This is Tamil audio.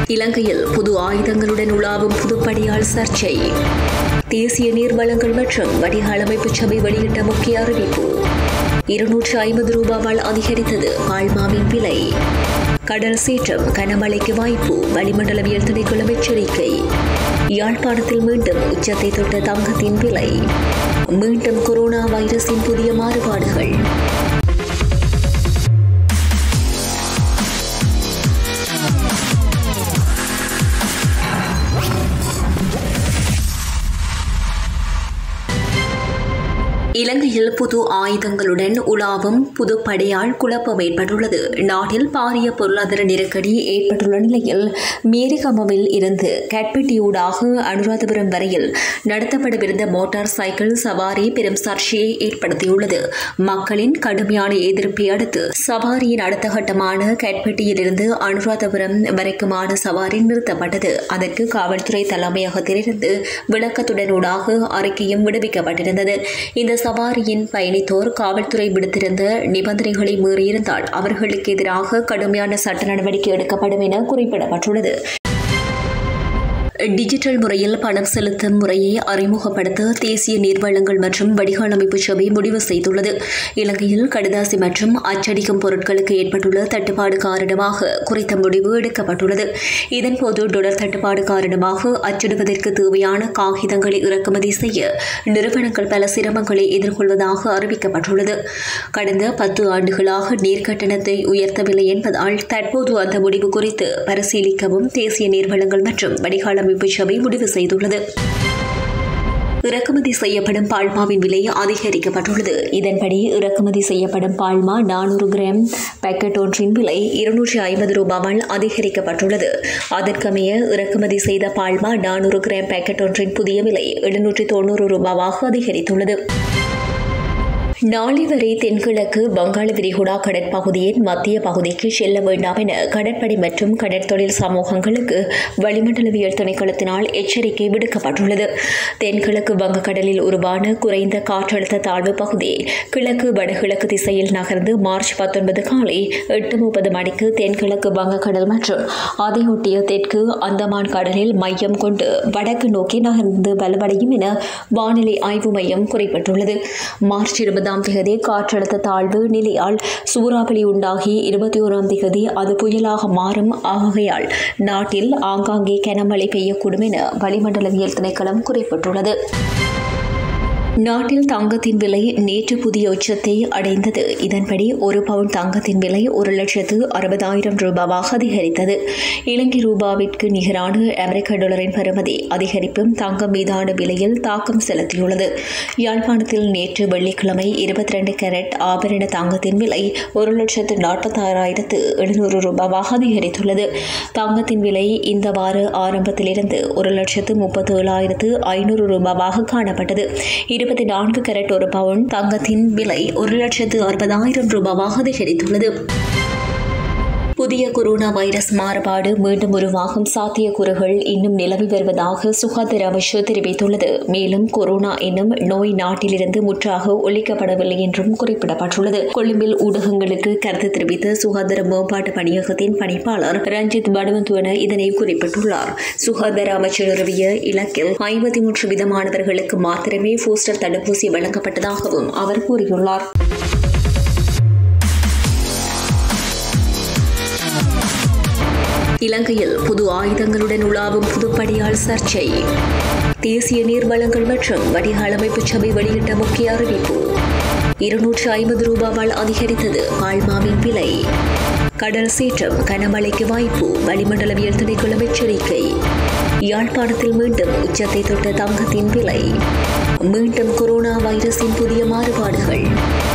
இலங்கையில் புது ஆயுதங்களுடன் உலாவும் புதுப்படியால் சர்ச்சை தேசிய நீர்வளங்கள் மற்றும் வடிகால் அமைப்பு சபை வெளியிட்ட முக்கிய அறிவிப்பு இருநூற்று ஐம்பது ரூபாவால் அதிகரித்தது பால்மாவின் விலை கடல் சீற்றம் கனமழைக்கு வாய்ப்பு வளிமண்டலவியல் திணைக்களம் எச்சரிக்கை யாழ்ப்பாணத்தில் மீண்டும் உச்சத்தை தொட்ட தங்கத்தின் விலை மீண்டும் கொரோனா வைரஸின் புதிய மாறுபாடுகள் இலங்கையில் புது ஆயுதங்களுடன் உலாவும் புது படையால் குழப்பம் ஏற்பட்டுள்ளது நாட்டில் பாரிய பொருளாதார நெருக்கடி ஏற்பட்டுள்ள நிலையில் மேரிகமவில் இருந்து கட்பெட்டியூடாக அனுராதபுரம் வரையில் நடத்தப்படவிருந்த மோட்டார் சைக்கிள் சவாரி பெரும் சர்ச்சையை ஏற்படுத்தியுள்ளது மக்களின் கடுமையான எதிர்ப்பை அடுத்து சவாரியின் அடுத்த கட்டமான கட்பெட்டியிலிருந்து அனுராதபுரம் வரைக்குமான சவாரி நிறுத்தப்பட்டது அதற்கு காவல்துறை தலைமையகத்திலிருந்து விளக்கத்துடனூடாக அறிக்கையும் விடுவிக்கப்பட்டிருந்தது இந்த சவாரியின் பயணித்தோர் காவல்துறை விடுத்திருந்த நிபந்தனைகளை மீறியிருந்தால் அவர்களுக்கு எதிராக கடுமையான சட்ட நடவடிக்கை எடுக்கப்படும் என குறிப்பிடப்பட்டுள்ளது டிஜிட்டல் முறையில் பணம் செலுத்தும் முறையை அறிமுகப்படுத்த தேசிய நீர்வளங்கள் மற்றும் வடிகால் அமைப்பு சபை முடிவு செய்துள்ளது இலங்கையில் கடுதாசி மற்றும் அச்சடிக்கும் பொருட்களுக்கு ஏற்பட்டுள்ள தட்டுப்பாடு காரணமாக குறித்த முடிவு எடுக்கப்பட்டுள்ளது இதன்போது டொலர் தட்டுப்பாடு காரணமாக அச்சிடுவதற்கு தேவையான காகிதங்களை இறக்குமதி செய்ய நிறுவனங்கள் பல சிரமங்களை எதிர்கொள்வதாக அறிவிக்கப்பட்டுள்ளது கடந்த பத்து ஆண்டுகளாக நீர் கட்டணத்தை உயர்த்தவில்லை என்பதால் தற்போது அந்த முடிவு குறித்து பரிசீலிக்கவும் தேசிய நீர்வளங்கள் மற்றும் வடிகால் அமைப்பு சபை முடிவு செய்துள்ளது இறக்குமதி செய்யப்படும் பால்மாவின் விலை அதிகரிக்கப்பட்டுள்ளது இதன்படி இறக்குமதி செய்யப்படும் பால்மா நானூறு கிராம் பேக்கெட் ஒன்றின் விலை இருநூற்றி ஐம்பது ரூபாவால் அதிகரிக்கப்பட்டுள்ளது அதற்கமைய இறக்குமதி செய்த பால்மா நானூறு கிராம் பேக்கெட் ஒன்றின் புதிய விலை எழுநூற்றி தொண்ணூறு ரூபாவாக அதிகரித்துள்ளது நாளை வரை தென்கிழக்கு வங்காள விரிகுடா கடற்பகுதியின் மத்திய பகுதிக்கு செல்ல வேண்டாம் என கடற்படை மற்றும் கடற்தொழில் சமூகங்களுக்கு வளிமண்டலவியல் திணைக்களத்தினால் எச்சரிக்கை விடுக்கப்பட்டுள்ளது தென்கிழக்கு வங்கக்கடலில் உருவான குறைந்த காற்றழுத்த தாழ்வு பகுதி கிழக்கு வடகிழக்கு திசையில் நகர்ந்து மார்ச் பத்தொன்பது காலை எட்டு முப்பது மணிக்கு தென்கிழக்கு வங்கக்கடல் மற்றும் அதையொட்டிய தெற்கு அந்தமான் கடலில் மையம் கொண்டு வடக்கு நோக்கி நகர்ந்து வலுவடையும் என வானிலை ஆய்வு மையம் குறிப்பிட்டுள்ளது மார்ச் இருபதாம் தேதி காற்றழுத்த தாழ்வு நிலையால் சூறாவளி உண்டாகி இருபத்தி ஓராம் தேதி அது புயலாக மாறும் ஆகையால் நாட்டில் ஆங்காங்கே கனமழை பெய்யக்கூடும் என வளிமண்டலவியல் திணைக்களம் குறிப்பிட்டுள்ளது நாட்டில் தங்கத்தின் விலை நேற்று புதிய உச்சத்தை அடைந்தது இதன்படி ஒரு பவுன் தங்கத்தின் விலை ஒரு லட்சத்து அறுபதாயிரம் ரூபாவாக அதிகரித்தது இலங்கை ரூபாவிற்கு நிகரான அமெரிக்க டாலரின் பெறுமதி அதிகரிப்பும் தங்கம் மீதான விலையில் தாக்கம் செலுத்தியுள்ளது யாழ்ப்பாணத்தில் நேற்று வெள்ளிக்கிழமை இருபத்தி ரெண்டு கேரட் ஆபரண தங்கத்தின் விலை ஒரு லட்சத்து நாற்பத்தாறாயிரத்து எழுநூறு ரூபாவாக அதிகரித்துள்ளது தங்கத்தின் விலை இந்த வார ஆரம்பத்திலிருந்து ஒரு லட்சத்து முப்பத்தி ஏழாயிரத்து ஐநூறு ரூபாவாக காணப்பட்டது இருபத்தி நான்கு கேரட் ஒரு பவுன் தங்கத்தின் விலை ஒரு லட்சத்து அறுபதாயிரம் ரூபாவாக அதிகரித்துள்ளது புதிய கொரோனா வைரஸ் மாறுபாடு மீண்டும் உருவாகும் சாத்தியக்கூறுகள் இன்னும் நிலவி வருவதாக சுகாதார அமைச்சு தெரிவித்துள்ளது மேலும் கொரோனா என்னும் நோய் நாட்டிலிருந்து முற்றாக ஒழிக்கப்படவில்லை என்றும் குறிப்பிடப்பட்டுள்ளது கொழும்பில் ஊடகங்களுக்கு கருத்து தெரிவித்த சுகாதார மேம்பாட்டு பணியகத்தின் பணிப்பாளர் ரஞ்சித் படுவந்துவன இதனை குறிப்பிட்டுள்ளார் சுகாதார அமைச்சர் நிறுவிய இலக்கில் ஐம்பத்தி மூன்று விதமானவர்களுக்கு மாத்திரமே பூஸ்டர் தடுப்பூசி வழங்கப்பட்டதாகவும் அவர் கூறியுள்ளார் இலங்கையில் புது ஆயுதங்களுடன் உலாவும் புதுப்படியால் சர்ச்சை தேசிய நீர்வளங்கள் மற்றும் வடிகால் அமைப்பு சபை வெளியிட்ட முக்கிய அறிவிப்பு இருநூற்று ஐம்பது ரூபாவால் அதிகரித்தது பால்மாவின் விலை கடல் சீற்றம் கனமழைக்கு வாய்ப்பு வளிமண்டலவியல் திணைக்களம் எச்சரிக்கை யாழ்ப்பாணத்தில் மீண்டும் உச்சத்தை தொட்ட தங்கத்தின் விலை மீண்டும் கொரோனா வைரஸின் புதிய மாறுபாடுகள்